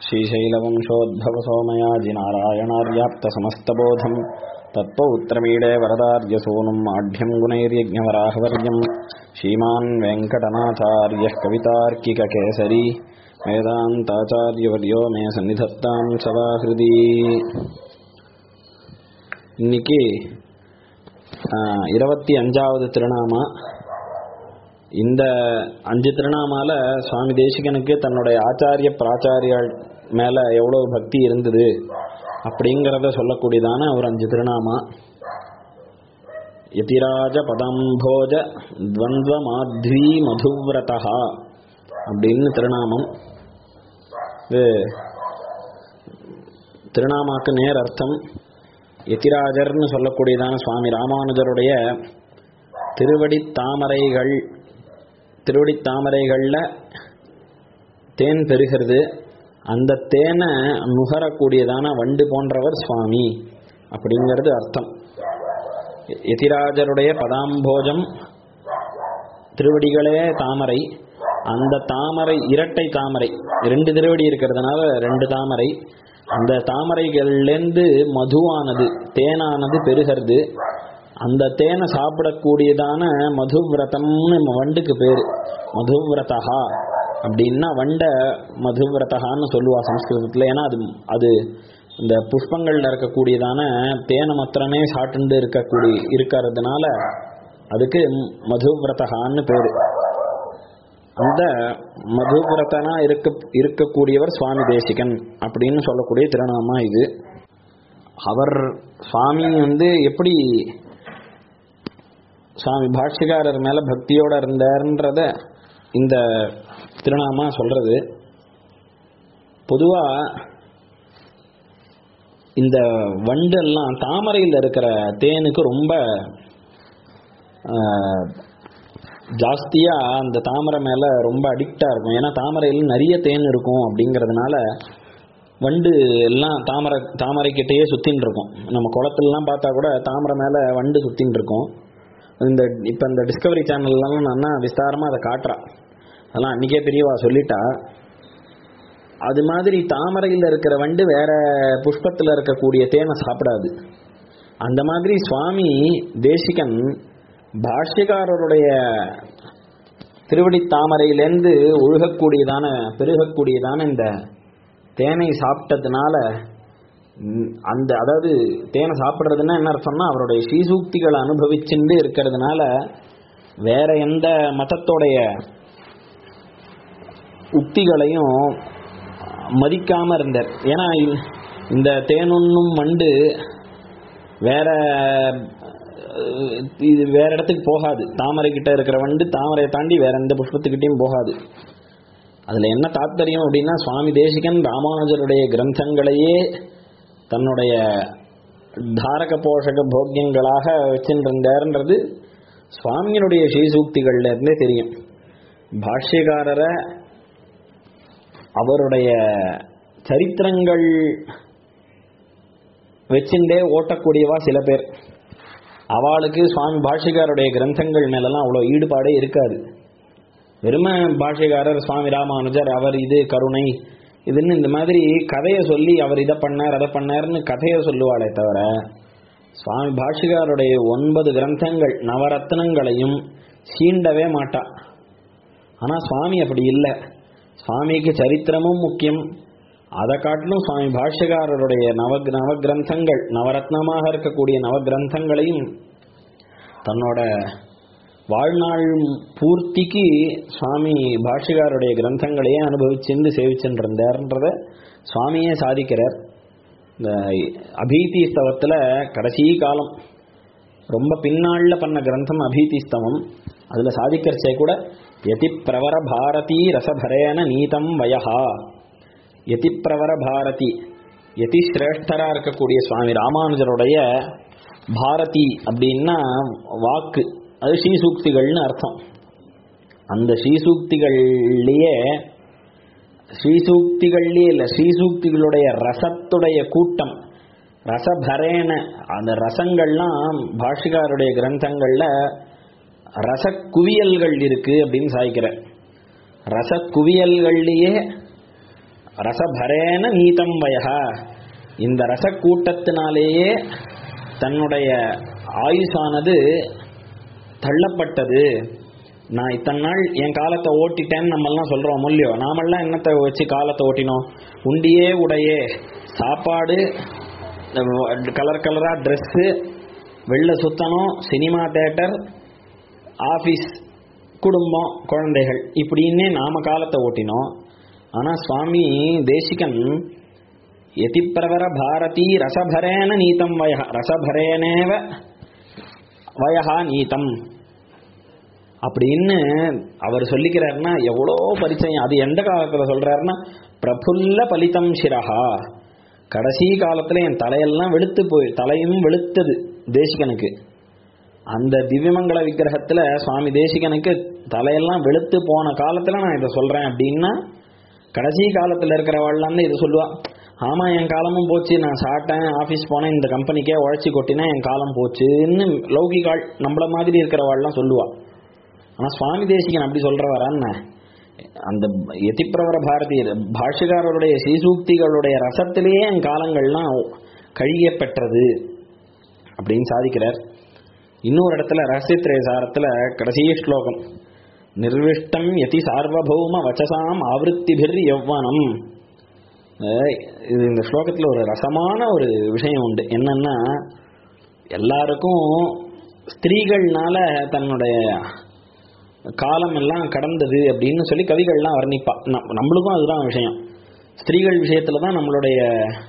श्रीशैलवंशोद्भवसोमयाजिनारायणार्याप्तसमस्तबोधम् तत्पौत्रमीडे वरदार्यसूनुम् आढ्यम् गुणैर्यज्ञवराहवर्यम् श्रीमान् वेङ्कटनाथार्यः कवितार्किककेसरी वेदान्ताचार्यवर्यो मे सन्निधत्ताम् सदा हृदि இன்னைக்கு இருபத்தி அஞ்சாவது திருநாமா இந்த அஞ்சு திருநாமால சுவாமி தேசிகனுக்கு தன்னுடைய ஆச்சாரிய பிராச்சாரியால் மேல எவ்வளவு பக்தி இருந்தது அப்படிங்கிறத சொல்லக்கூடியதான ஒரு அஞ்சு திருநாமா யதிராஜ பதம்போஜ துவந்த்வ மாத்வி மதுவிரதா அப்படின்னு திருநாமம் இது திருநாமாக்கு நேர் அர்த்தம் யதிராஜர்னு சொல்லக்கூடியதான சுவாமி ராமானுஜருடைய திருவடி தாமரைகள் திருவடி தாமரைகளில் தேன் பெறுகிறது அந்த தேனை நுகரக்கூடியதான வண்டு போன்றவர் சுவாமி அப்படிங்கிறது அர்த்தம் யதிராஜருடைய பதாம்போஜம் திருவடிகளே தாமரை அந்த தாமரை இரட்டை தாமரை ரெண்டு திருவடி இருக்கிறதுனால ரெண்டு தாமரை அந்த தாமரைகள்லேருந்து மதுவானது தேனானது பெருகிறது அந்த தேனை சாப்பிடக்கூடியதான மதுவிரதம்னு வண்டுக்கு பேர் மதுவிரதா அப்படின்னா வண்டை மதுவிரதகான்னு சொல்லுவா சம்ஸ்கிருதத்தில் ஏன்னா அது அது இந்த புஷ்பங்கள்ல இருக்கக்கூடியதான தேனை மாத்திரமே சாட்டுண்டு இருக்கக்கூடிய இருக்கிறதுனால அதுக்கு மதுவிரதகான்னு பேர் அந்த மதுவிரதனா இருக்க இருக்கக்கூடியவர் சுவாமி தேசிகன் அப்படின்னு சொல்லக்கூடிய திருநாமா இது அவர் சுவாமி வந்து எப்படி சுவாமி பாஷ்யக்காரர் மேல பக்தியோட இருந்தார்ன்றத இந்த திருநாமா சொல்றது பொதுவா இந்த வண்டெல்லாம் தாமரையில் இருக்கிற தேனுக்கு ரொம்ப ஜாஸ்தியா அந்த தாமரை மேல ரொம்ப அடிக்டா இருக்கும் ஏன்னா தாமரையில் நிறைய தேன் இருக்கும் அப்படிங்கிறதுனால வண்டு எல்லாம் தாமரை தாமரை கிட்டேயே சுத்தின்னு இருக்கும் நம்ம குளத்துலலாம் பார்த்தா கூட தாமரை மேல வண்டு சுத்தின்னு இருக்கும் இந்த இப்ப இந்த டிஸ்கவரி சேனல்லாம் நான் விஸ்தாரமா அதை காட்டுறா அதெல்லாம் அன்னைக்கே பெரியவா சொல்லிட்டா அது மாதிரி தாமரையில் இருக்கிற வண்டு வேற புஷ்பத்தில் இருக்கக்கூடிய தேனை சாப்பிடாது அந்த மாதிரி சுவாமி தேசிகன் பாஷ்யக்காரருடைய திருவடி தாமரையிலேருந்து ஒழுகக்கூடியதான பெருகக்கூடியதான இந்த தேனை சாப்பிட்டதுனால அந்த அதாவது தேனை சாப்பிட்றதுன்னா என்ன அர்த்தம்னா அவருடைய ஸ்ரீசூக்திகளை அனுபவிச்சுட்டு இருக்கிறதுனால வேற எந்த மதத்தோடைய உக்திகளையும் மதிக்காம இருந்தார் ஏன்னா இந்த தேனுண்ணும் வண்டு வேற இது வேற இடத்துக்கு போகாது தாமரை கிட்ட இருக்கிற வண்டு தாமரையை தாண்டி வேற எந்த புஷ்பத்துக்கிட்டையும் போகாது அதுல என்ன தாத்பரியம் அப்படின்னா சுவாமி தேசிகன் ராமானுஜருடைய கிரந்தங்களையே தன்னுடைய தாரக போஷக போக்கியங்களாக வச்சுருந்தார்ன்றது சுவாமியினுடைய ஸ்ரீசூக்திகள்ல இருந்தே தெரியும் பாஷ்யக்காரரை அவருடைய சரித்திரங்கள் வச்சுட்டே ஓட்டக்கூடியவா சில பேர் அவளுக்கு சுவாமி பாஷிகாருடைய கிரந்தங்கள் மேலெல்லாம் அவ்வளோ ஈடுபாடே இருக்காது வெறும பாஷிகாரர் சுவாமி ராமானுஜர் அவர் இது கருணை இதுன்னு இந்த மாதிரி கதையை சொல்லி அவர் இதை பண்ணார் அதை பண்ணார்னு கதையை சொல்லுவாளே தவிர சுவாமி பாஷிகாருடைய ஒன்பது கிரந்தங்கள் நவரத்னங்களையும் சீண்டவே மாட்டா ஆனால் சுவாமி அப்படி இல்லை சுவாமிக்கு சரித்திரமும் முக்கியம் அதை காட்டிலும் சுவாமி பாஷ்யக்காரருடைய நவ நவ கிரந்தங்கள் நவரத்னமாக இருக்கக்கூடிய நவ கிரந்தங்களையும் தன்னோட வாழ்நாள் பூர்த்திக்கு சுவாமி பாஷ்யக்காரருடைய கிரந்தங்களையே அனுபவிச்சிருந்து சேவிச்சுருந்தார்ன்றத சுவாமியே சாதிக்கிறார் இந்த அபீதி ஸ்தவத்தில் கடைசி காலம் ரொம்ப பின்னாளில் பண்ண கிரந்தம் அபீதி ஸ்தவம் அதில் சாதிக்கிறச்சே கூட யதி பிரவர பாரதி ரசபரேன நீதம் வயஹா யதிப்பிரவர பாரதி யதி சிரேஷ்டரா இருக்கக்கூடிய சுவாமி ராமானுஜருடைய பாரதி அப்படின்னா வாக்கு அது ஸ்ரீசூக்திகள்னு அர்த்தம் அந்த ஸ்ரீசூக்திகள்லயே ஸ்ரீசூக்திகள்லயே இல்லை ஸ்ரீசூக்திகளுடைய ரசத்துடைய கூட்டம் ரசபரேன அந்த ரசங்கள்லாம் பாஷிகாருடைய கிரந்தங்கள்ல ரச குவியல்கள் இருக்கு அப்படின்னு சாய்க்கிற ரச குவியல்கள்லயே ரசபரேன நீதம் வயஹா இந்த ரசக்கூட்டத்தினாலேயே தன்னுடைய ஆயுசானது தள்ளப்பட்டது நான் இத்தனை நாள் என் காலத்தை ஓட்டிட்டேன்னு நம்மெல்லாம் சொல்கிறோம் இல்லையோ நாமெல்லாம் என்னத்தை வச்சு காலத்தை ஓட்டினோம் உண்டியே உடையே சாப்பாடு கலர் கலராக ட்ரெஸ்ஸு வெளில சுத்தணும் சினிமா தேட்டர் ஆஃபீஸ் குடும்பம் குழந்தைகள் இப்படின்னே நாம காலத்தை ஓட்டினோம் ஆனால் சுவாமி தேசிகன் யதிப்பிரவர பாரதி ரசபரேன நீதம் வய ரசபரேனேவ வயஹா நீதம் அப்படின்னு அவர் சொல்லிக்கிறாருன்னா எவ்வளோ பரிச்சயம் அது எந்த காலத்தில் சொல்றாருன்னா பிரபுல்ல பலிதம் சிரஹா கடைசி காலத்தில் என் தலையெல்லாம் வெளுத்து போய் தலையும் வெளுத்தது தேசிகனுக்கு அந்த திவ்யமங்கல விக்கிரகத்தில் சுவாமி தேசிகனுக்கு தலையெல்லாம் வெளுத்து போன காலத்தில் நான் இதை சொல்கிறேன் அப்படின்னா கடைசி காலத்தில் இருக்கிறவாள்லாம் இதை சொல்லுவா ஆமாம் என் காலமும் போச்சு நான் சாப்பிட்டேன் ஆஃபீஸ் போனேன் இந்த கம்பெனிக்கே உழைச்சி கொட்டினேன் என் காலம் போச்சுன்னு லௌகிகாள் நம்மள மாதிரி இருக்கிறவாள்லாம் சொல்லுவா ஆனால் சுவாமி தேசிகன் அப்படி சொல்கிறவரான்னு அந்த எதிப்பிரவர பாரதியர் பாஷ்யக்காரருடைய ஸ்ரீசூக்திகளுடைய ரசத்திலேயே என் காலங்கள்லாம் கழிய பெற்றது அப்படின்னு சாதிக்கிறார் இன்னொரு இடத்துல ரகசியத்திரய சாரத்தில் கடைசி ஸ்லோகம் நிர்விஷ்டம் யதி சார்வபௌம வச்சசாம் ஆவருத்திபிர் எவ்வனம் இது இந்த ஸ்லோகத்தில் ஒரு ரசமான ஒரு விஷயம் உண்டு என்னன்னா எல்லாருக்கும் ஸ்திரீகள்னால தன்னுடைய காலம் எல்லாம் கடந்தது அப்படின்னு சொல்லி கவிகள்லாம் வர்ணிப்பா நம் நம்மளுக்கும் அதுதான் விஷயம் ஸ்திரீகள் விஷயத்துல தான் நம்மளுடைய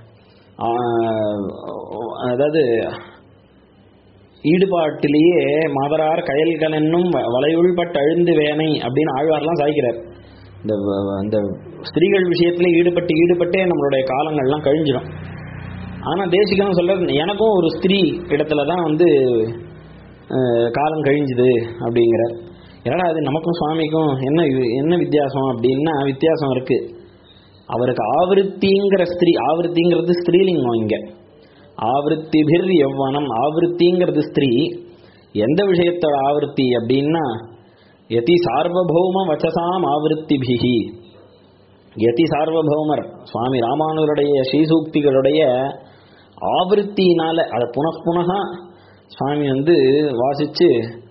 அதாவது ஈடுபாட்டிலேயே மாதரார் கயல்கள் என்னும் வலையுள்பட்டு அழுந்து வேனை அப்படின்னு ஆழ்வார்லாம் சாய்க்கிறார் இந்த இந்த ஸ்திரீகள் விஷயத்துல ஈடுபட்டு ஈடுபட்டே நம்மளுடைய காலங்கள்லாம் கழிஞ்சிடும் ஆனால் தேசிகன் சொல்றது எனக்கும் ஒரு ஸ்திரீ இடத்துல தான் வந்து காலம் கழிஞ்சுது அப்படிங்கிறார் ஏன்னா அது நமக்கும் சுவாமிக்கும் என்ன இது என்ன வித்தியாசம் அப்படின்னா வித்தியாசம் இருக்கு அவருக்கு ஆவருத்திங்கிற ஸ்திரீ ஆவருத்திங்கிறது ஸ்திரீலிங்கம் இங்க ஆவருத்திபிர் எவ்வனம் ஆவருத்திங்கிறது ஸ்திரீ எந்த விஷயத்தோட ஆவருத்தி அப்படின்னா யதி சார்வபௌம வச்சசாம் ஆவருத்திபிகி யதி சார்வபௌமர் சுவாமி ராமானுஜருடைய ஸ்ரீசூக்திகளுடைய ஆவருத்தினால அதை புனః சுவாமி வந்து வாசிச்சு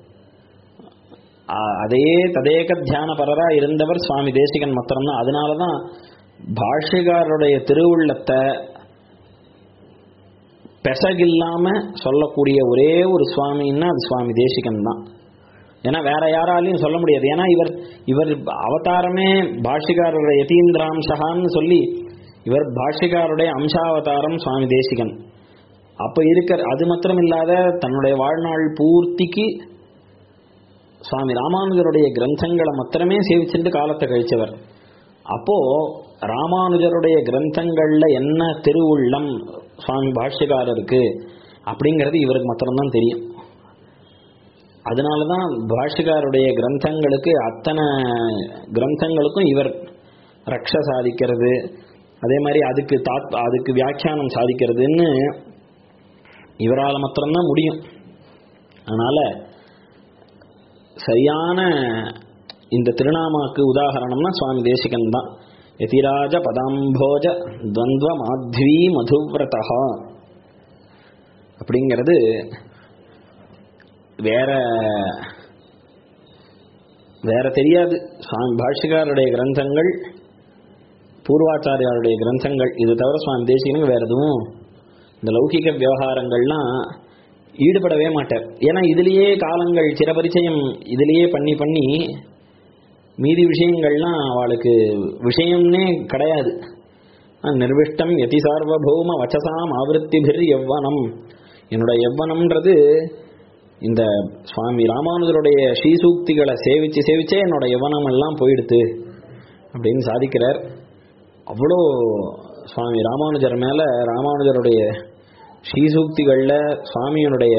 அதே ததேக தியானபரரா இருந்தவர் சுவாமி தேசிகன் மாத்திரம்தான் அதனால தான் பாஷ்யகாரருடைய திருவுள்ளத்தை பெசகில்லாம சொல்லக்கூடிய ஒரே ஒரு சுவாமின்னா அது சுவாமி தேசிகன் தான் ஏன்னா வேற யாராலையும் சொல்ல முடியாது ஏன்னா இவர் இவர் அவதாரமே பாஷ்யகாரருடைய யதீந்திராம்சகான்னு சொல்லி இவர் பாஷ்யகாருடைய அம்சாவதாரம் சுவாமி தேசிகன் அப்ப இருக்கிற அது மாத்திரம் இல்லாத தன்னுடைய வாழ்நாள் பூர்த்திக்கு சுவாமி ராமானுஜருடைய கிரந்தங்களை மாத்திரமே சேவிச்சுட்டு காலத்தை கழிச்சவர் அப்போ ராமானுஜருடைய கிரந்தங்கள்ல என்ன திருவுள்ளம் சுவாமி பாஷ்யக்காரருக்கு அப்படிங்கிறது இவருக்கு மாத்திரம்தான் தெரியும் அதனாலதான் பாஷ்யக்காருடைய கிரந்தங்களுக்கு அத்தனை கிரந்தங்களுக்கும் இவர் ரக்ஷ சாதிக்கிறது அதே மாதிரி அதுக்கு தாத் அதுக்கு வியாக்கியானம் சாதிக்கிறதுன்னு இவரால் மாத்திரம்தான் முடியும் அதனால சரியான இந்த திருநாமாக்கு உதாகரணம்னா சுவாமி தேசிகன் தான் யதிராஜ பதாம்போஜ துவந்த்வ மாத்வி மதுவிரதா அப்படிங்கிறது வேற வேற தெரியாது சுவாமி பாஷ்யக்காரருடைய கிரந்தங்கள் பூர்வாச்சாரியாருடைய கிரந்தங்கள் இது தவிர சுவாமி தேசிகனுக்கு வேற எதுவும் இந்த லௌகிக விவகாரங்கள்லாம் ஈடுபடவே மாட்டார் ஏன்னா இதுலேயே காலங்கள் சிறபரிச்சயம் இதுலேயே பண்ணி பண்ணி மீதி விஷயங்கள்லாம் அவளுக்கு விஷயம்னே கிடையாது நிர்விஷ்டம் யதி சார்வபௌம வச்சசாம் ஆவருத்திபிர் எவ்வனம் என்னோட எவ்வனம்ன்றது இந்த சுவாமி ராமானுஜருடைய ஸ்ரீசூக்திகளை சேவிச்சு சேவிச்சே என்னோட எவ்வனம் எல்லாம் போயிடுத்து அப்படின்னு சாதிக்கிறார் அவ்வளோ சுவாமி ராமானுஜர் மேல ராமானுஜருடைய ஸ்ரீசூக்திகளில் சுவாமியனுடைய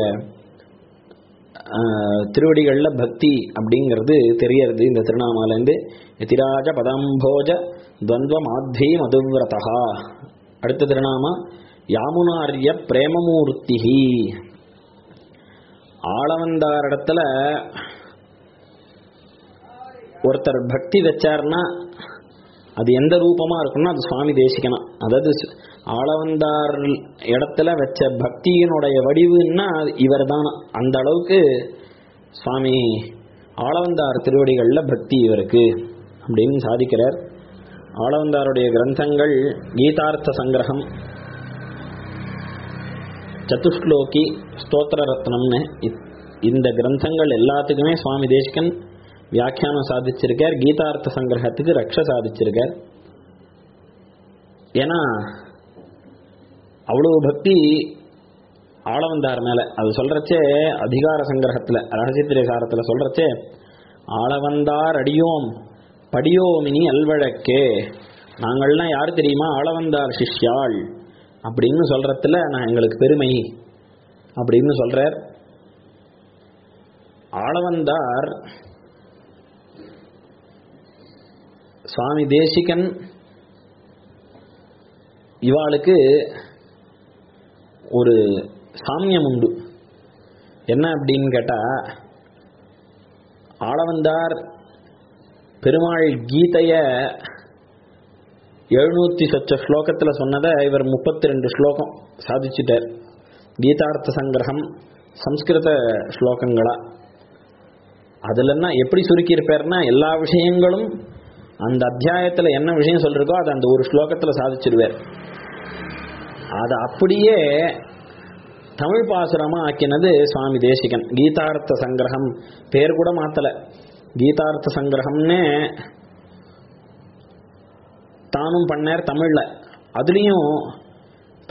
திருவடிகளில் பக்தி அப்படிங்கிறது தெரியறது இந்த திருநாமாலேருந்து எதிராஜ பதம்போஜ துவந்த்வ மாத்வி மதுவிரதா அடுத்த திருநாமா யாமுனாரிய பிரேமமூர்த்திஹி ஆளவந்தாரிடத்துல ஒருத்தர் பக்தி வச்சார்னா அது எந்த ரூபமா இருக்கும்னா அது சுவாமி தேசிகனா அதாவது சு- ஆளவந்தார் இடத்துல வச்ச பக்தியினுடைய வடிவுன்னா இவர் தான் அந்த அளவுக்கு சுவாமி ஆளவந்தார் திருவடிகள்ல பக்தி இவருக்கு அப்படின்னு சாதிக்கிறார் ஆளவந்தாருடைய கிரந்தங்கள் கீதார்த்த சங்கிரகம் சதுஸ்லோகி ஸ்தோத்திர ரத்னம்னு இத்- இந்த கிரந்தங்கள் எல்லாத்துக்குமே சுவாமி தேசிகன் வியாக்கியானம் சாதிச்சிருக்கார் கீதார்த்த சங்கிரகத்துக்கு ரக்ஷ சாதிச்சிருக்கார் ஏன்னா அவ்வளவு பக்தி ஆளவந்தார் மேல அது சொல்றச்சே அதிகார சங்கிரகத்துல ரகசியத்திரை சாரத்துல சொல்றச்சே ஆளவந்தார் அடியோம் படியோமினி அல்வழக்கே நாங்கள்லாம் யார் தெரியுமா ஆளவந்தார் சிஷ்யாள் அப்படின்னு சொல்றதுல நான் எங்களுக்கு பெருமை அப்படின்னு சொல்றார் ஆளவந்தார் சுவாமி தேசிகன் இவாளுக்கு ஒரு சாமியம் உண்டு என்ன அப்படின்னு கேட்டா ஆளவந்தார் பெருமாள் கீதைய எழுநூத்தி சொச்ச ஸ்லோகத்துல சொன்னதை இவர் முப்பத்தி ரெண்டு ஸ்லோகம் சாதிச்சுட்டார் கீதார்த்த சங்கிரகம் சம்ஸ்கிருத ஸ்லோகங்களா அதுல என்ன எப்படி சுருக்கியிருப்பார்னா எல்லா விஷயங்களும் அந்த அத்தியாயத்துல என்ன விஷயம் சொல்லிருக்கோ அதை அந்த ஒரு ஸ்லோகத்துல சாதிச்சிருவார் அதை அப்படியே தமிழ் பாசுரமா ஆக்கினது சுவாமி தேசிகன் கீதார்த்த சங்கிரகம் பேர் கூட மாத்தல கீதார்த்த சங்கிரகம்னு தானும் பண்ணார் தமிழ்ல அதுலயும் இப்ப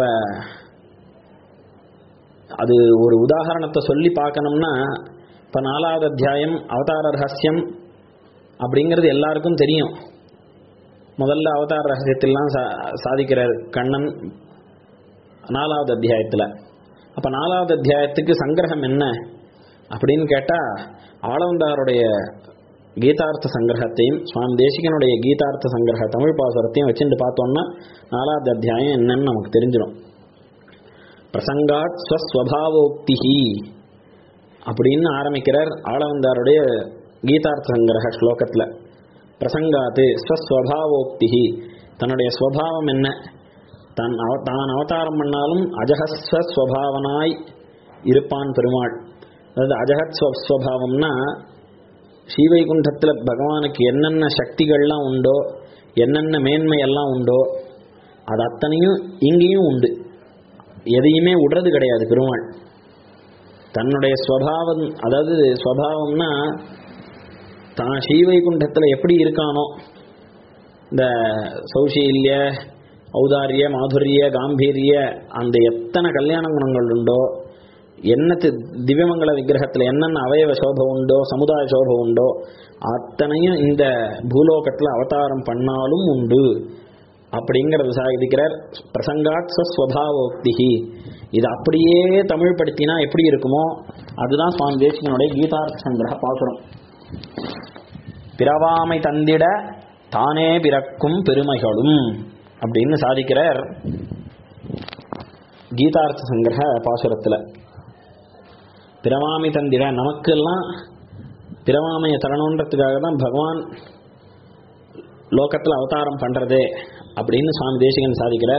அது ஒரு உதாரணத்தை சொல்லி பார்க்கணும்னா இப்ப நாலாவது அத்தியாயம் அவதார ரகசியம் அப்படிங்கிறது எல்லாருக்கும் தெரியும் முதல்ல அவதார ரகசியத்திலாம் சா சாதிக்கிறார் கண்ணன் நாலாவது அத்தியாயத்துல அப்ப நாலாவது அத்தியாயத்துக்கு சங்கிரகம் என்ன அப்படின்னு கேட்டா ஆளவந்தாருடைய கீதார்த்த சங்கிரகத்தையும் சுவாமி தேசிகனுடைய கீதார்த்த சங்கிரக தமிழ் பாசுரத்தையும் வச்சுட்டு பார்த்தோம்னா நாலாவது அத்தியாயம் என்னன்னு நமக்கு தெரிஞ்சிடும் பிரசங்காத் ஸ்வஸ்வபாவோக்திஹி அப்படின்னு ஆரம்பிக்கிறார் ஆளவந்தாருடைய கீதார்த்த சங்கிரக ஸ்லோகத்துல பிரசங்காத்து ஸ்வஸ்வபாவோக்திஹி தன்னுடைய ஸ்வபாவம் என்ன தன் அவ தான் அவதாரம் பண்ணாலும் அஜகஸ்வ ஸ்வபாவனாய் இருப்பான் பெருமாள் அதாவது அஜகத் ஸ்வ- ஸ்வபாவம்னா ஸ்ரீவைகுண்டத்தில் பகவானுக்கு என்னென்ன சக்திகள்லாம் உண்டோ என்னென்ன மேன்மை எல்லாம் உண்டோ அது அத்தனையும் இங்கேயும் உண்டு எதையுமே விடுறது கிடையாது பெருமாள் தன்னுடைய ஸ்வபாவம் அதாவது ஸ்வபாவம்னா தான் ஸ்ரீவைகுண்டத்தில் எப்படி இருக்கானோ இந்த சௌசீல்ய ஔதாரிய மாதுரிய காம்பீரிய அந்த எத்தனை கல்யாண குணங்கள் உண்டோ என்னத்து திவ்யமங்கல விக்கிரகத்தில் என்னென்ன அவயவ சோபை உண்டோ சமுதாய சோபை உண்டோ அத்தனையும் இந்த பூலோகத்தில் அவதாரம் பண்ணாலும் உண்டு அப்படிங்கிறது சாதிக்கிறார் பிரசங்காத் ஸ்வஸ்வபாவோக்திஹி இது அப்படியே தமிழ் படுத்தினா எப்படி இருக்குமோ அதுதான் சுவாமி தேசிகனுடைய கீதார்த்த சங்கிரக பாசுரம் பிறவாமை தந்திட தானே பிறக்கும் பெருமைகளும் அப்படின்னு சாதிக்கிறார் கீதார்த்த சங்கிரக பாசுரத்தில் பிறவாமை தந்திட நமக்கெல்லாம் பிறவாமையை தரணுன்றதுக்காக தான் பகவான் லோகத்தில் அவதாரம் பண்றதே அப்படின்னு சுவாமி தேசிகன் சாதிக்கிறார்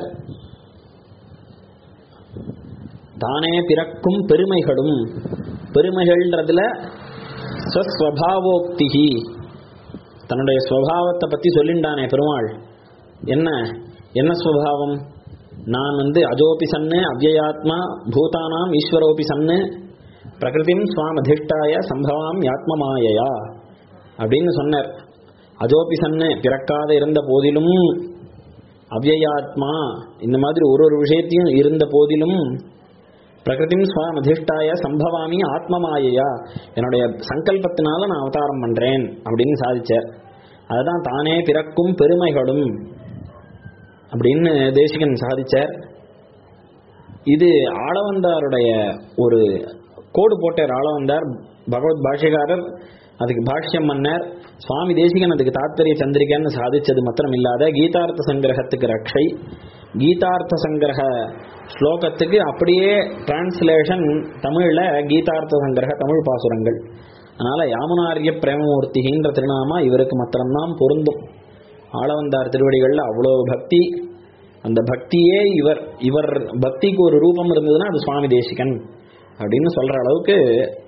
தானே பிறக்கும் பெருமைகளும் பெருமைகள்ன்றதுல ஸ்வஸ்வபாவோக்திகி தன்னுடைய ஸ்வபாவத்தை பத்தி சொல்லிண்டானே பெருமாள் என்ன என்ன ஸ்வபாவம் நான் வந்து அஜோபி சன்னு அவ்யயாத்மா பூதானாம் ஈஸ்வரோபி சன்னு பிரகிருதிம் ஸ்வாம் அதிஷ்டாய சம்பவாம் யாத்மமாயையா அப்படின்னு சொன்னார் அஜோபி சன்னு பிறக்காத இருந்த போதிலும் அவ்யயாத்மா இந்த மாதிரி ஒரு ஒரு விஷயத்தையும் இருந்த போதிலும் பிரகிருதிம் ஸ்வாம் அதிஷ்டாய சம்பவாமி ஆத்மமாயையா என்னுடைய சங்கல்பத்தினால நான் அவதாரம் பண்றேன் அப்படின்னு சாதிச்சார் அதுதான் தானே பிறக்கும் பெருமைகளும் அப்படின்னு தேசிகன் சாதிச்சார் இது ஆளவந்தாருடைய ஒரு கோடு போட்டார் ஆளவந்தார் பகவத் பாஷ்யக்காரர் அதுக்கு பாஷ்யம் பண்ணார் சுவாமி தேசிகன் அதுக்கு தாத்பரிய சந்திரிகன்னு சாதிச்சது மாத்திரம் இல்லாத கீதார்த்த சங்கிரகத்துக்கு ரக்ஷை கீதார்த்த சங்கிரக ஸ்லோகத்துக்கு அப்படியே டிரான்ஸ்லேஷன் தமிழ்ல கீதார்த்த சங்கிரக தமிழ் பாசுரங்கள் அதனால யாமுனாரிய பிரேமமூர்த்திகின்ற திருநாமா இவருக்கு மாத்திரம்தான் பொருந்தும் ஆளவந்தார் திருவடிகள்ல அவ்வளோ பக்தி அந்த பக்தியே இவர் இவர் பக்திக்கு ஒரு ரூபம் இருந்ததுன்னா அது சுவாமி தேசிகன் அப்படின்னு சொல்ற அளவுக்கு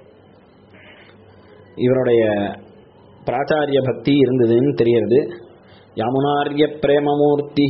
இவருடைய பிராச்சாரிய பக்தி இருந்ததுன்னு தெரியறது யமுனாரிய பிரேமமூர்த்தி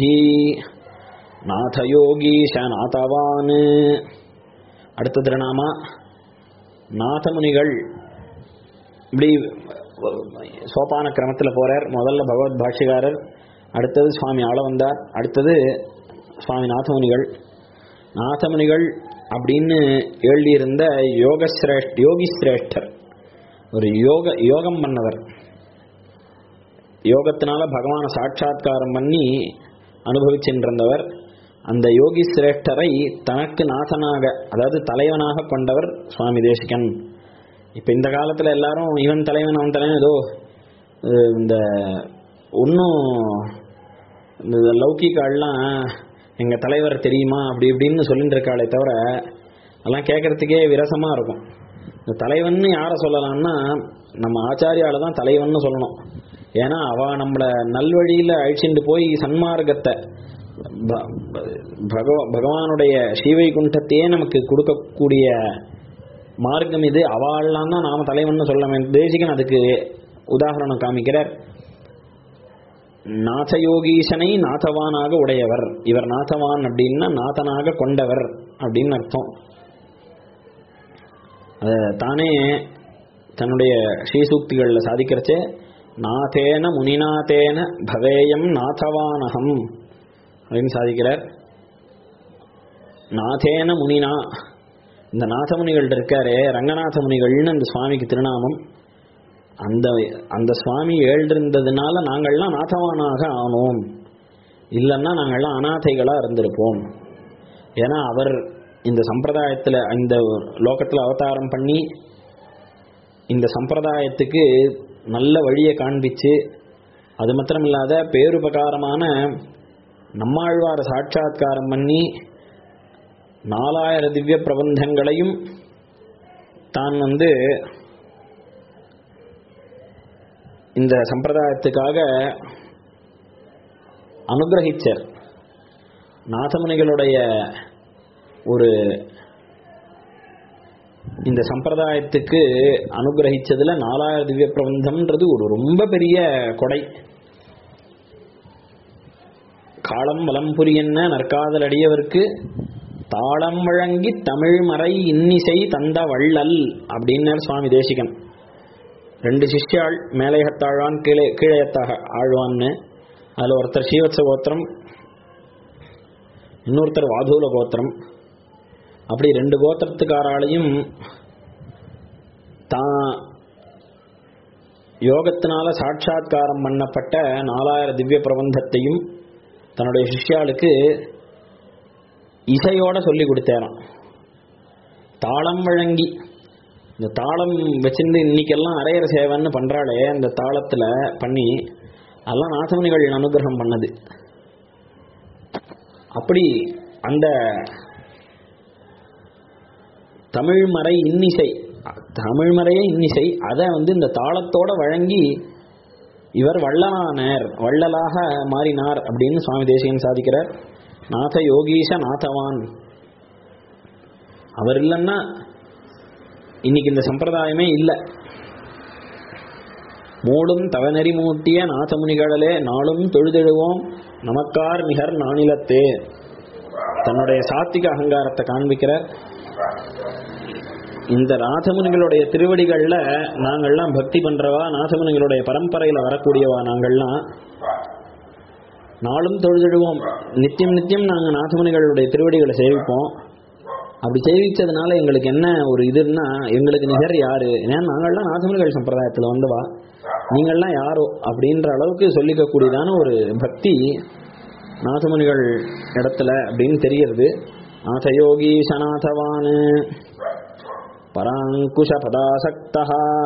நாதயோகீஷ நாதவான் அடுத்த திருநாமா நாதமுனிகள் இப்படி சோபான கிரமத்தில் போறார் முதல்ல பகவத் பாஷ்யகாரர் அடுத்தது சுவாமி ஆளவந்தார் அடுத்தது சுவாமி நாதமுனிகள் நாதமுனிகள் அப்படின்னு எழுதியிருந்த யோக சிரேஷ்ட யோகி சிரேஷ்டர் ஒரு யோக யோகம் பண்ணவர் யோகத்தினால பகவானை சாட்சாத்காரம் பண்ணி அனுபவிச்சுருந்தவர் அந்த யோகி சிரேஷ்டரை தனக்கு நாதனாக அதாவது தலைவனாக கொண்டவர் சுவாமி தேசிகன் இப்போ இந்த காலத்தில் எல்லாரும் இவன் தலைவன் அவன் தலைவன் ஏதோ அஹ், இந்த ஒன்றும் இந்த லௌகிக்கால்லாம் எங்கள் தலைவர் தெரியுமா அப்படி இப்படின்னு சொல்லிட்டு இருக்காளே தவிர அதெல்லாம் கேட்கறதுக்கே விரசமாக இருக்கும் இந்த தலைவன்னு யாரை சொல்லலாம்னா நம்ம ஆச்சாரியால தான் தலைவன்னு சொல்லணும் ஏன்னா அவ நம்மளை நல்வழியில் அழிச்சுட்டு போய் சன்மார்க்கத்தை ப- ப- பகவ பகவானுடைய ஸ்ரீவைகுண்டத்தையே நமக்கு கொடுக்கக்கூடிய மார்க்கம் இது அவாள்லாம் தான் நாம தலைவன் சொல்ல வேண்டும் தேசிகன் அதுக்கு உதாரணம் காமிக்கிறார் நாதயோகீசனை நாதவானாக உடையவர் இவர் நாதவான் அப்படின்னா நாதனாக கொண்டவர் அப்படின்னு அர்த்தம் அதை தானே தன்னுடைய ஸ்ரீசூக்திகளில் சாதிக்கிறச்சே நாதேன முனிநாதேன பவேயம் நாதவானகம் அப்படின்னு சாதிக்கிறார் நாதேன முனினா இந்த நாதமுனிகள் இருக்காரே ரங்கநாத முனிகள்னு அந்த சுவாமிக்கு திருநாமம் அந்த அந்த சுவாமி எழுந்திருந்ததுனால நாங்கள்லாம் நாதவானாக ஆனோம் இல்லைன்னா நாங்கள்லாம் அநாதைகளாக இருந்திருப்போம் ஏன்னா அவர் இந்த சம்பிரதாயத்தில் இந்த லோகத்தில் அவதாரம் பண்ணி இந்த சம்பிரதாயத்துக்கு நல்ல வழியை காண்பிச்சு அது மாத்திரம் இல்லாத பேருபகாரமான நம்மாழ்வார சாட்சாத்காரம் பண்ணி நாலாயிர திவ்ய பிரபந்தங்களையும் தான் வந்து இந்த சம்பிரதாயத்துக்காக அனுகிரகிச்சார் நாதமுனிகளுடைய ஒரு இந்த சம்பிரதாயத்துக்கு அனுகிரகிச்சதுல நாலாயிர திவ்ய பிரபந்தம்ன்றது ஒரு ரொம்ப பெரிய கொடை காலம் வலம் புரியன்ன நற்காதல் அடியவர்க்கு தாளம் வழங்கி தமிழ் மறை இன்னிசை தந்த வள்ளல் அப்படின்னார் சுவாமி தேசிகன் ரெண்டு சிஷ்யாள் மேலையத்தாழ்வான் கீழே கீழையத்தாக ஆழ்வான்னு அதில் ஒருத்தர் ஸ்ரீவத்ச கோத்திரம் இன்னொருத்தர் வாதூல கோத்திரம் அப்படி ரெண்டு கோத்திரத்துக்காராலையும் தான் யோகத்தினால சாட்சாத்காரம் பண்ணப்பட்ட நாலாயிர திவ்ய பிரபந்தத்தையும் தன்னுடைய சிஷ்யாளுக்கு இசையோட சொல்லி கொடுத்தாராம் தாளம் வழங்கி இந்த தாளம் வச்சிருந்து இன்னைக்கெல்லாம் அரையற சேவைன்னு பண்றாளே அந்த தாளத்துல பண்ணி அதெல்லாம் நாசமுனிகள் அனுகிரகம் பண்ணது அப்படி அந்த தமிழ் மறை இன்னிசை தமிழ் மறையே இன்னிசை அதை வந்து இந்த தாளத்தோட வழங்கி இவர் வள்ளலானார் வள்ளலாக மாறினார் அப்படின்னு சுவாமி தேசிகன் சாதிக்கிறார் நாத யோகீஷ நாதவான் அவர் இல்லைன்னா இன்னைக்கு இந்த சம்பிரதாயமே இல்லை மூடும் தவநெறி மூட்டிய நாதமுனிகளே நாளும் தொழுதெழுவோம் நமக்கார் நிகர் நானிலத்தே தன்னுடைய சாத்திக அகங்காரத்தை காண்பிக்கிறார் இந்த நாதமுனிகளுடைய திருவடிகள்ல நாங்கள்லாம் பக்தி பண்றவா நாதமுனிகளுடைய பரம்பரையில வரக்கூடியவா நாங்கள்லாம் நாளும் தொழுதிடுவோம் நித்தியம் நித்தியம் நாங்கள் நாதமுனிகளுடைய திருவடிகளை சேவிப்போம் அப்படி சேவிச்சதுனால எங்களுக்கு என்ன ஒரு இதுன்னா எங்களுக்கு நிகர் யாரு ஏன்னா நாங்கள்லாம் நாதமுனிகள் சம்பிரதாயத்தில் வந்தவா நீங்கள்லாம் யாரோ அப்படின்ற அளவுக்கு சொல்லிக்கக்கூடியதான ஒரு பக்தி நாதமுனிகள் இடத்துல அப்படின்னு தெரியறது நாதயோகி சநாதவான் பராங்குஷ பதாசக்தா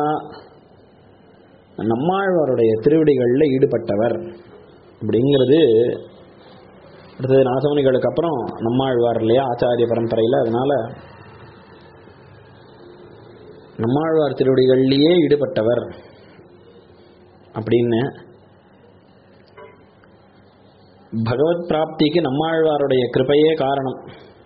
நம்மாழ்வாருடைய திருவடிகளில் ஈடுபட்டவர் அப்படிங்கிறது அடுத்தது நாசமுனிகளுக்கு அப்புறம் நம்மாழ்வார் இல்லையா ஆச்சாரிய பரம்பரையில் அதனால நம்மாழ்வார் திருவடிகள்லேயே ஈடுபட்டவர் அப்படின்னு பகவத் பிராப்திக்கு நம்மாழ்வாருடைய கிருபையே காரணம்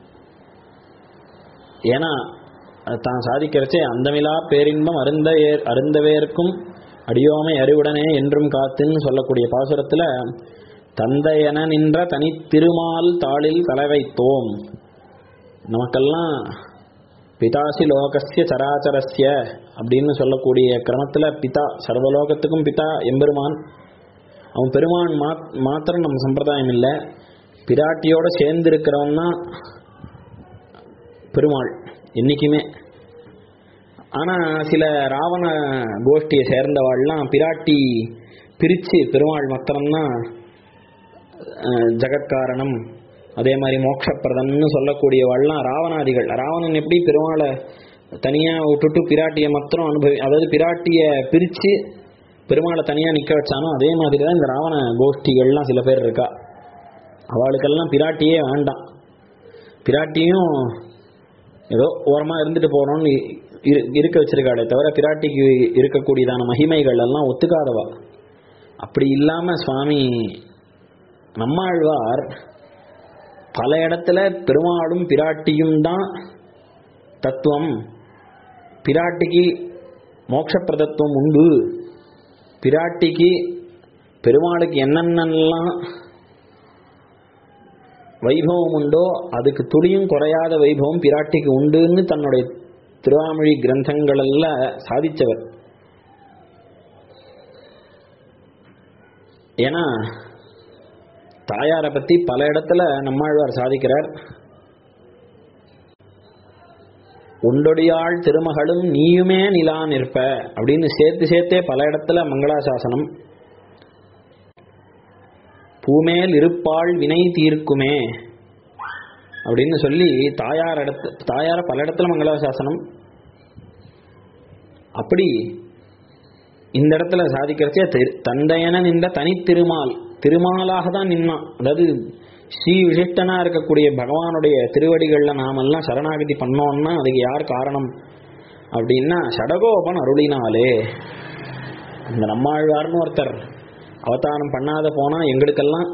ஏன்னா அது தான் சாதிக்கிறச்சே அந்தமிலா பேரின்பம் அருந்த ஏ- அருந்தவேர்க்கும் அடியோமை அறிவுடனே என்றும் காத்துன்னு சொல்லக்கூடிய பாசுரத்துல தந்தையென நின்ற தனி திருமால் தாளில் தலை வைத்தோம் நமக்கெல்லாம் பிதாசி லோகஸ்ய சராச்சரஸ்ய அப்படின்னு சொல்லக்கூடிய கிரமத்துல பிதா சர்வலோகத்துக்கும் பிதா எம்பெருமான் அவன் பெருமான் மாத் மாத்திரம் நம்ம சம்பிரதாயம் இல்லை பிராட்டியோட சேர்ந்து இருக்கிறவன் தான் பெருமாள் என்னைக்குமே ஆனா சில ராவண கோஷ்டியை சேர்ந்தவாள்லாம் பிராட்டி பிரிச்சு பெருமாள் மாத்திரம்தான் அஹ், ஜகத்காரணம் அதே மாதிரி மோட்சப்பிரதம்னு சொல்லக்கூடியவாள்லாம் ராவணாதிகள் ராவணன் எப்படி பெருமாளை தனியா விட்டுட்டு பிராட்டியை மாத்திரம் அனுபவி அதாவது பிராட்டிய பிரிச்சு பெருமாளை தனியா நிக்க வச்சானோ அதே மாதிரி தான் இந்த ராவண கோஷ்டிகள்லாம் சில பேர் இருக்கா அவளுக்கெல்லாம் பிராட்டியே வேண்டாம் பிராட்டியும் ஏதோ ஓரமா இருந்துட்டு போறோம்னு இரு இருக்க வச்சிருக்காளே தவிர பிராட்டிக்கு இருக்கக்கூடியதான மகிமைகள் எல்லாம் ஒத்துக்காதவா அப்படி இல்லாம சுவாமி நம்மாழ்வார் பல இடத்துல பெருமாளும் பிராட்டியும் தான் தத்துவம் பிராட்டிக்கு மோட்சப்பிரதத்துவம் உண்டு பிராட்டிக்கு பெருமாளுக்கு என்னென்னலாம் வைபவம் உண்டோ அதுக்கு துளியும் குறையாத வைபவம் பிராட்டிக்கு உண்டுன்னு தன்னுடைய திருவாமொழி கிரந்தங்களல்ல சாதிச்சவர் ஏன்னா தாயாரை பத்தி பல இடத்துல நம்மாழ்வார் சாதிக்கிறார் உண்டொடியாள் திருமகளும் நீயுமே நிலா நிற்ப அப்படின்னு சேர்த்து சேர்த்தே பல இடத்துல மங்களாசாசனம் பூமேல் இருப்பாள் வினை தீர்க்குமே அப்படின்னு சொல்லி தாயார் இடத்து தாயார பல இடத்துல மங்களாசாசனம் அப்படி இந்த இடத்துல சாதிக்கிறச்சே திரு- தந்தையன நின்ற தனி திருமால் திருமாலாக தான் நின்னான் அதாவது ஸ்ரீ விசிஷ்டனா இருக்கக்கூடிய பகவானுடைய திருவடிகள்ல நாமெல்லாம் சரணாகதி பண்ணோம்னா அதுக்கு யார் காரணம் அப்படின்னா சடகோபன் அருளினாலே இந்த நம்மாழ்வார்னு ஒருத்தர் அவதாரம் பண்ணாத போனா எங்களுக்கெல்லாம்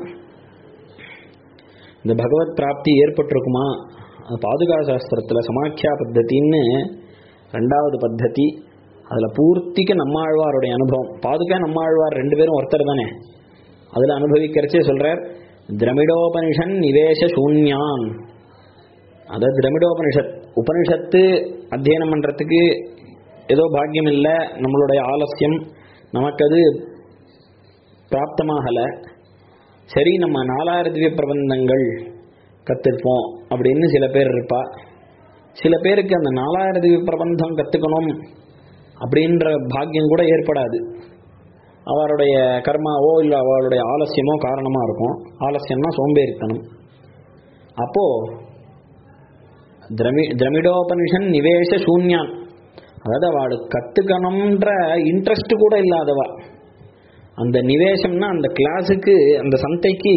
இந்த பகவத் பிராப்தி ஏற்பட்டிருக்குமா அது பாதுகா சாஸ்திரத்துல சமாக்கியா பத்தத்தின்னு ரெண்டாவது பத்ததி அதுல பூர்த்திக்கு நம்மாழ்வாருடைய அனுபவம் பாதுகா நம்மாழ்வார் ரெண்டு பேரும் ஒருத்தர் தானே அதுல அனுபவிக்கிறச்சே சொல்றார் திரமிடோபனிஷன் நிவேச சூன்யான் அதாவது திரமிடோபனிஷத் உபனிஷத்து அத்தியனம் பண்றதுக்கு ஏதோ பாக்கியம் இல்லை நம்மளுடைய ஆலசியம் நமக்கு அது பிராப்தமாகல சரி நம்ம நாலாயிரம் திவ்ய பிரபந்தங்கள் கத்துப்போம் அப்படின்னு சில பேர் இருப்பா சில பேருக்கு அந்த நாலாயிரம் திவ்ய பிரபந்தம் கத்துக்கணும் அப்படின்ற பாக்கியம் கூட ஏற்படாது அவருடைய கர்மாவோ இல்லை அவளுடைய ஆலசியமோ காரணமா இருக்கும் ஆலசியம்னா சோம்பேறித்தனம் அப்போ திரமி திரமிடோபனிஷன் நிவேச சூன்யான் அதாவது அவளுக்கு கத்துக்கணும்ன்ற இன்ட்ரெஸ்ட் கூட இல்லாதவா அந்த நிவேசம்னா அந்த கிளாஸுக்கு அந்த சந்தைக்கு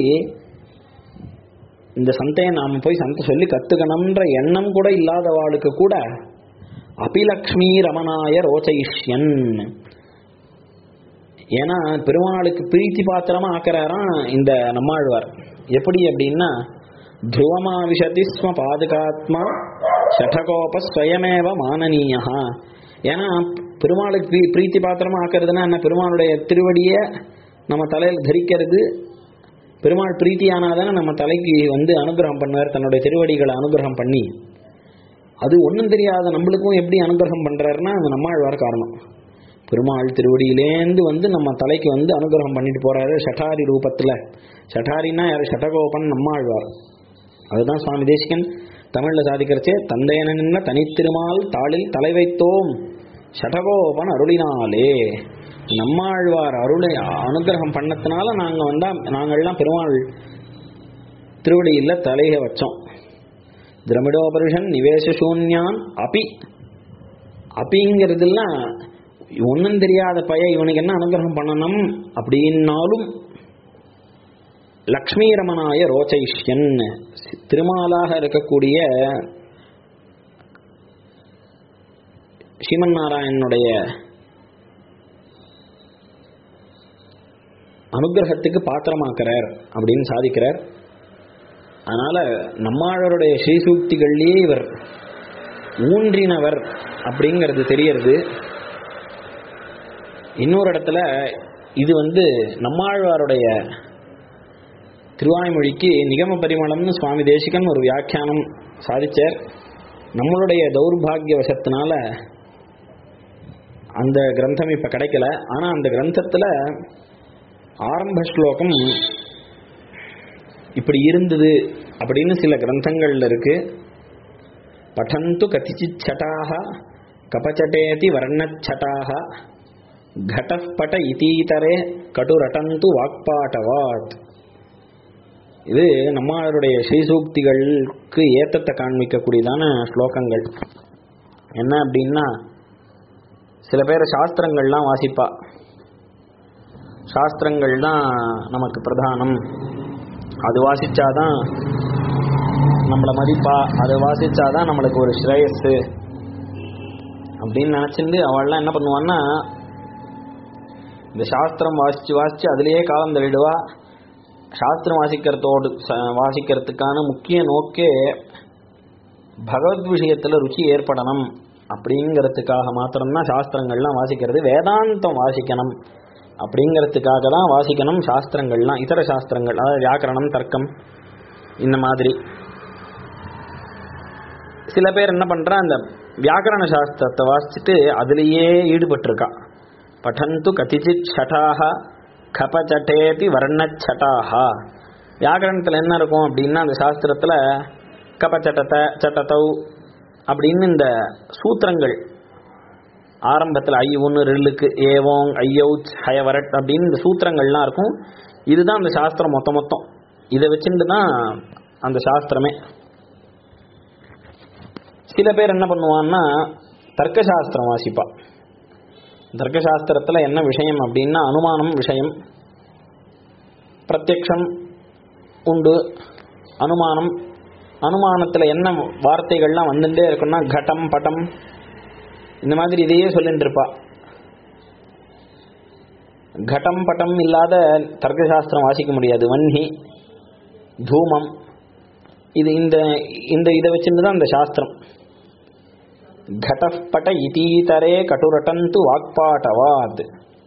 இந்த சந்தையை நாம போய் சந்தை சொல்லி கத்துக்கணும்ன்ற எண்ணம் கூட இல்லாதவாளுக்கு கூட அபிலக்ஷ்மி ரமணாய ரோச்சயிஷ்யன் ஏன்னா பெருமாளுக்கு பிரீத்தி பாத்திரமா ஆக்குறாராம் இந்த நம்மாழ்வார் எப்படி அப்படின்னா துருவமா விஷதி ஸ்ம பாதுகாத்மா சடகோப ஸ்வயமேவ மானனீயா ஏன்னா பெருமாளுக்கு பிரீ- பிரீத்தி பாத்திரமா ஆக்குறதுன்னா என்ன பெருமாளுடைய திருவடியை நம்ம தலையில் தரிக்கிறது பெருமாள் பிரீத்தியானாதானே நம்ம தலைக்கு வந்து அனுகிரகம் பண்ணுவார் தன்னுடைய திருவடிகளை அனுகிரகம் பண்ணி அது ஒன்றும் தெரியாத நம்மளுக்கும் எப்படி அனுகிரகம் பண்றாருன்னா அது நம்மாழ்வார் காரணம் பெருமாள் திருவடியிலேந்து வந்து நம்ம தலைக்கு வந்து அனுகிரகம் பண்ணிட்டு போறாரு ஷட்டாரி ரூபத்துல ஷட்டாரின்னா யார் ஷட்டகோபன் நம்மாழ்வார் அதுதான் சுவாமி தேசிகன் தமிழ்ல சாதிக்கிறச்சே தந்தையன நின்ன தனித்திருமால் தாளில் தலை வைத்தோம் ஷடகோபன் அருளினாலே நம்மாழ்வார் அருளை அனுகிரகம் பண்ணதுனால நாங்க வந்தா நாங்கள்லாம் பெருமாள் திருவடியில் தலையை வச்சோம் திரமிடோபரிஷன் நிவேச சூன்யான் அபி அபிங்கிறதுலாம் ஒன்றும் தெரியாத பைய இவனுக்கு என்ன அனுகிரகம் பண்ணணும் அப்படின்னாலும் லக்ஷ்மி ரமணாய ரோச்சைஷ்யன் திருமாலாக இருக்கக்கூடிய ஸ்ரீமன் நாராயணனுடைய அனுகிரகத்துக்கு பாத்திரமாக்குறார் அப்படின்னு சாதிக்கிறார் அதனால நம்மாழருடைய ஸ்ரீசூக்திகள்லேயே இவர் ஊன்றினவர் அப்படிங்கிறது தெரியறது இன்னொரு இடத்துல இது வந்து நம்மாழ்வாருடைய திருவாய்மொழிக்கு நிகம பரிமளம்னு சுவாமி தேசிகன் ஒரு வியாக்கியானம் சாதிச்சார் நம்மளுடைய தௌர்பாகியவசத்தினால அந்த கிரந்தம் இப்ப கிடைக்கல ஆனா அந்த கிரந்தத்துல ஆரம்ப ஸ்லோகம் இப்படி இருந்தது அப்படின்னு சில கிரந்தங்கள்ல இருக்கு பठन्तु கதிச்சித் சட்டாக கபச்சட்டேதி வர்ணச்சட்டாக घटःपट இத்தீதரே கடுரட்டந்து வாக்பாட்டவாத் இது நம்மளுடைய ஸ்ரீசூக்திகளுக்கு ஏத்தத்தை காண்பிக்கக்கூடியதான ஸ்லோகங்கள் என்ன அப்படின்னா சில பேர் சாஸ்திரங்கள்லாம் வாசிப்பா சாஸ்திரங்கள் தான் நமக்கு பிரதானம் அது வாசிச்சாதான் நம்மளை மதிப்பா அதை வாசிச்சாதான் நம்மளுக்கு ஒரு ஸ்ரேயஸ் அப்படின்னு நினச்சிட்டு அவள்லாம் என்ன பண்ணுவான்னா இந்த சாஸ்திரம் வாசிச்சு வாசிச்சு அதுலேயே காலம் தள்ளிடுவா சாஸ்திரம் வாசிக்கிறதோடு ச- வாசிக்கிறதுக்கான முக்கிய நோக்கே பகவத் விஷயத்துல ருச்சி ஏற்படணும் அப்படிங்கிறதுக்காக மாத்திரம்தான் சாஸ்திரங்கள்லாம் வாசிக்கிறது வேதாந்தம் வாசிக்கணும் அப்படிங்கிறதுக்காக தான் வாசிக்கணும் சாஸ்திரங்கள்லாம் இதர சாஸ்திரங்கள் அதாவது வியாக்கரணம் தர்க்கம் இந்த மாதிரி சில பேர் என்ன பண்றா அந்த வியாக்கரண சாஸ்திரத்தை வாசிச்சுட்டு அதுலேயே ஈடுபட்டிருக்கா பठन्तु கதிச்சித் ஷட்டாக கபச்சட்டேதி வர்ணச்சட்டாக வியாக்கரணத்தில் என்ன இருக்கும் அப்படின்னா அந்த சாஸ்திரத்தில் கபச்சட்டத்தை சட்டத்தௌ அப்படின்னு இந்த சூத்திரங்கள் ஆரம்பத்தில் ஐ ஒன்று ரெல்லுக்கு ஏவோங் ஐயௌச் ஹயவரட் அப்படின்னு இந்த சூத்திரங்கள்லாம் இருக்கும் இதுதான் அந்த சாஸ்திரம் மொத்த மொத்தம் இதை வச்சுட்டு தான் அந்த சாஸ்திரமே சில பேர் என்ன பண்ணுவான்னா தர்க்கசாஸ்திரம் வாசிப்பா தர்க்கசாஸ்திரத்தில் என்ன விஷயம் அப்படின்னா அனுமானம் விஷயம் பிரத்யக்ஷம் உண்டு அனுமானம் அனுமானத்தில் என்ன வார்த்தைகள்லாம் வந்துட்டே இருக்குன்னா கட்டம் பட்டம் இந்த மாதிரி இதையே சொல்லிட்டு இருப்பா கட்டம் பட்டம் இல்லாத தர்க்கசாஸ்திரம் வாசிக்க முடியாது வன்னி தூமம் இது இந்த இந்த இதை வச்சுட்டு தான் இந்த சாஸ்திரம் घटःपट இத்தீதரே கட்டுரட்டந்து வாக்பாட்டவாத்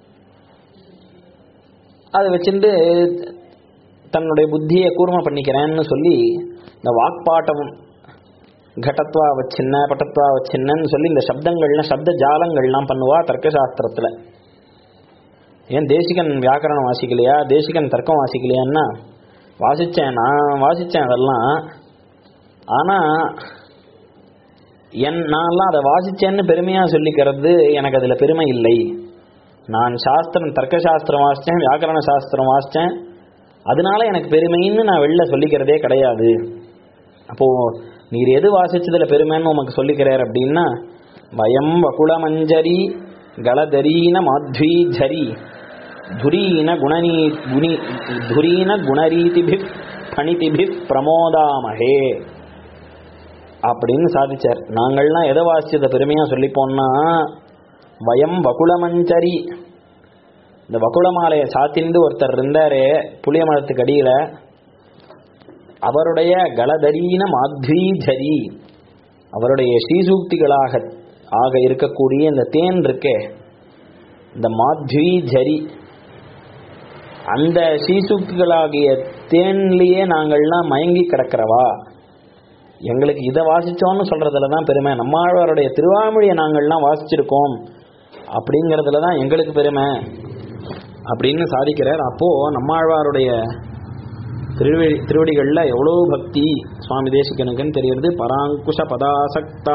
அதை வச்சுட்டு தன்னுடைய புத்தியை கூர்ம பண்ணிக்கிறேன்னு சொல்லி இந்த வாக்பாட்டம் கடத்வா வச்சின்ன பட்டத்வா வச்சின்னன்னு சொல்லி இந்த சப்தங்கள்லாம் சப்த ஜாலங்கள்லாம் பண்ணுவா தர்க்கசாஸ்திரத்தில் ஏன் தேசிகன் வியாக்கரணம் வாசிக்கலையா தேசிகன் தர்க்கம் வாசிக்கலையான்னா வாசித்தேன் நான் வாசித்தேன் அதெல்லாம் ஆனால் என் நான்லாம் அதை வாசிச்சேன்னு பெருமையாக சொல்லிக்கிறது எனக்கு அதில் பெருமை இல்லை நான் சாஸ்திரம் தர்க்க சாஸ்திரம் வாசித்தேன் வியாக்கரண சாஸ்திரம் வாசித்தேன் அதனால எனக்கு பெருமைன்னு நான் வெளில சொல்லிக்கிறதே கிடையாது அப்போது நீர் எது வாசிச்சதுல பெருமைன்னு உமக்கு சொல்லிக்கிறார் அப்படின்னா வயம் வகுளமஞ்சரி கலதரீன மாத்வி ஜரி துரீன குணநீ குணி துரீன குணரீதிபி பணிதிபி பிரமோதாமகே அப்படின்னு சாதிச்சார் நாங்கள்லாம் எதை வாசிச்சதை பெருமையா சொல்லிப்போம்னா வயம் வகுளமஞ்சரி இந்த வகுள மாலையை சாத்திண்டு ஒருத்தர் இருந்தாரே புளிய மரத்துக்கு அடியில அவருடைய கலதரீன மாத்வி ஜரி அவருடைய ஸ்ரீசூக்திகளாக ஆக இருக்கக்கூடிய இந்த தேன் இருக்கே இந்த மாத்வி ஜரி அந்த ஸ்ரீசூக்திகளாகிய தேன்லேயே நாங்கள்லாம் மயங்கி கிடக்கிறவா எங்களுக்கு இதை வாசிச்சோம்னு சொல்றதுல தான் பெருமை நம்மாழ்வாருடைய திருவாமொழியை நாங்கள்லாம் வாசிச்சிருக்கோம் அப்படிங்கிறதுல தான் எங்களுக்கு பெருமை அப்படின்னு சாதிக்கிறார் அப்போ நம்மாழ்வாருடைய திருவடி திருவடிகளில் எவ்வளோ பக்தி சுவாமி தேசிகனுக்குன்னு தெரியுது பராங்குஷ பதாசக்தா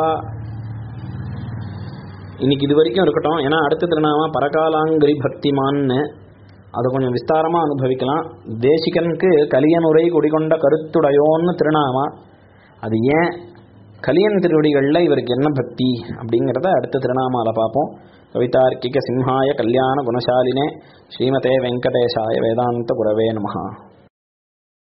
இன்னைக்கு இது வரைக்கும் இருக்கட்டும் ஏன்னா அடுத்த திருநாம பரகாலாங்கிரி பக்திமான்னு அதை கொஞ்சம் விஸ்தாரமாக அனுபவிக்கலாம் தேசிகனுக்கு கலியனுரை குடிகொண்ட கருத்துடையோன்னு திருநாமா அது ஏன் கலியன் திருவடிகளில் இவருக்கு என்ன பக்தி அப்படிங்கிறத அடுத்த திருநாமால பார்ப்போம் கவிதார்க்கிக சிம்ஹாய கல்யாண குணசாலினே ஸ்ரீமதே வெங்கடேஷாய வேதாந்த குரவே நமஹா